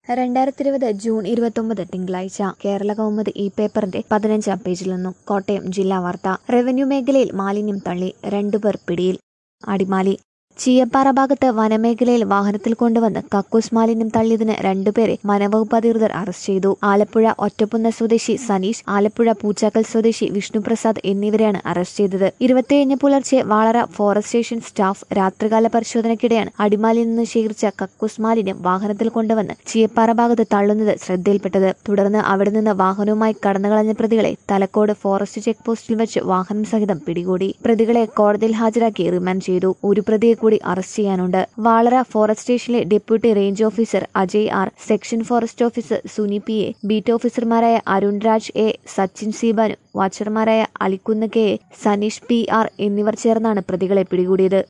രണ്ടായിരത്തി ഇരുപത് ജൂൺ ഇരുപത്തൊമ്പത് തിങ്കളാഴ്ച കേരള കൗമുദി ഈ പേപ്പറിന്റെ പതിനഞ്ചാം പേജിൽ നിന്നും കോട്ടയം ജില്ലാ വാർത്ത റവന്യൂ മേഖലയിൽ മാലിന്യം തള്ളി രണ്ടുപേർ പിടിയിൽ അടിമാലി ചീയപ്പാറ ഭാഗത്ത് വനമേഖലയിൽ വാഹനത്തിൽ കൊണ്ടുവന്ന് കക്കൂസ് മാലിന്യം തള്ളിയതിന് രണ്ടുപേരെ വനവകുപ്പ് അധികൃതർ അറസ്റ്റ് ചെയ്തു ആലപ്പുഴ ഒറ്റപ്പുന്ന സ്വദേശി സനീഷ് ആലപ്പുഴ പൂച്ചാക്കൽ സ്വദേശി വിഷ്ണുപ്രസാദ് എന്നിവരെയാണ് അറസ്റ്റ് ചെയ്തത് ഇരുപത്തിയേഴിന് പുലർച്ചെ വാളറ ഫോറസ്റ്റ് സ്റ്റേഷൻ സ്റ്റാഫ് രാത്രികാല പരിശോധനയ്ക്കിടെയാണ് അടിമാലിയിൽ നിന്ന് ശേഖരിച്ച കക്കൂസ് മാലിന്യം വാഹനത്തിൽ കൊണ്ടുവന്ന് ചീയപ്പാറ ഭാഗത്ത് തള്ളുന്നത് ശ്രദ്ധയിൽപ്പെട്ടത് തുടർന്ന് അവിടെ നിന്ന് വാഹനവുമായി കടന്നുകളഞ്ഞ പ്രതികളെ തലക്കോട് ഫോറസ്റ്റ് ചെക്ക് പോസ്റ്റിൽ വെച്ച് വാഹനം സഹിതം പിടികൂടി പ്രതികളെ കോടതിയിൽ ഹാജരാക്കി റിമാൻഡ് ചെയ്തു ഒരു പ്രതിയെ കൂടി അറസ്റ്റ് ചെയ്യാനുണ്ട് വാളറ ഫോറസ്റ്റ് സ്റ്റേഷനിലെ deputy range officer Ajay R section forest officer Suni P A beat ഓഫീസർമാരായ അരുൺ രാജ് എ സച്ചിൻ സീബാനു വാച്ചർമാരായ Alikkunnu K A Saneesh P R എന്നിവർ ചേർന്നാണ് പ്രതികളെ പിടികൂടിയത്